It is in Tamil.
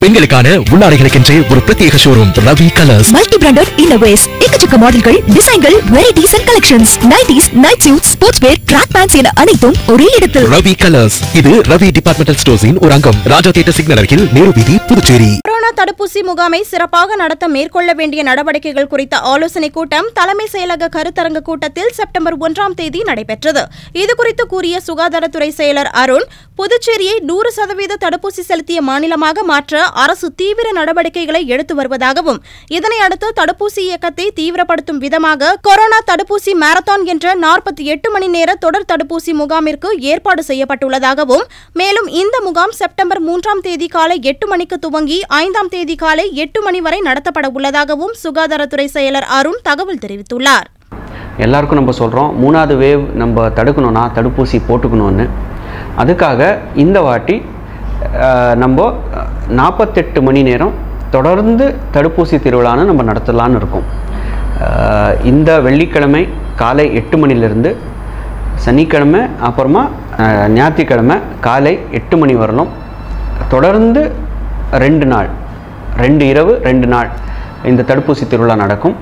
பெண்களுக்கான உள்ளாடைகளுக்கென்றே ஒரு பிரத்யேக showroom Ravi colours multi branded innerwears எக்கச்சக்க மாடல்கள் டிசைன்கள் varieties and collections nighties night suit sports wear track pants என அனைத்தும் ஒரே இடத்தில் ரவி கலர்ஸ் இது ரவி டிபார்ட்மெண்டல் ஸ்டோர்ஸின் ஒரு அங்கம் ராஜா தியேட்டர் சிக்னல் அருகில் நேரு வீதி புதுச்சேரி கொரோனா தடுப்பூசி முகாமை சிறப்பாக நடத்த மேற்கொள்ள வேண்டிய நடவடிக்கைகள் குறித்த ஆலோசனைக் கூட்டம் தலைமை செயலக கருத்தரங்கு கூட்டத்தில் செப்டம்பர் ஒன்றாம் தேதி நடைபெற்றது இதுகுறித்து கூறிய சுகாதாரத்துறை செயலர் அருண் புதுச்சேரியை நூறு சதவீத தடுப்பூசி செலுத்திய மாநிலமாக மாற்ற அரசு தீவிர நடவடிக்கைகளை எடுத்து வருவதாகவும் இதனை அடுத்து தடுப்பூசி இயக்கத்தை தீவிரப்படுத்தும் விதமாக கொரோனா தடுப்பூசி மாரத்தான் என்ற நாற்பத்தி எட்டு மணி நேர தொடர் தடுப்பூசி முகாமிற்கு ஏற்பாடு செய்யப்பட்டுள்ளதாகவும் மேலும் இந்த முகாம் செப்டம்பர் மூன்றாம் தேதி காலை எட்டு மணிக்கு துவங்கி ஐந்தாம் தேதி காலை எட்டு மணி வரை நடத்தப்பட உள்ளதாகவும் சுகாதாரத்துறை செயலர் அருண் தகவல் தெரிவித்துள்ளார் எல்லாருக்கும் நம்ம சொல்கிறோம் மூணாவது வேவ் நம்ம தடுக்கணும்னா தடுப்பூசி போட்டுக்கணும்னு அதுக்காக இந்த வாட்டி அஹ், நம்ம நாற்பத்தெட்டு மணி நேரம் தொடர்ந்து தடுப்பூசி திருவிழான்னு நம்ம நடத்தலான்னு இருக்கோம் அஹ், இந்த வெள்ளிக்கிழமை காலை எட்டு மணிலேருந்து சனிக்கிழமை அப்புறமா அஹ், ஞாயிற்றுக்கிழமை காலை எட்டு மணி வரலும் தொடர்ந்து ரெண்டு நாள் ரெண்டு இரவு ரெண்டு நாள் இந்த தடுப்பூசி திருவிழா நடக்கும்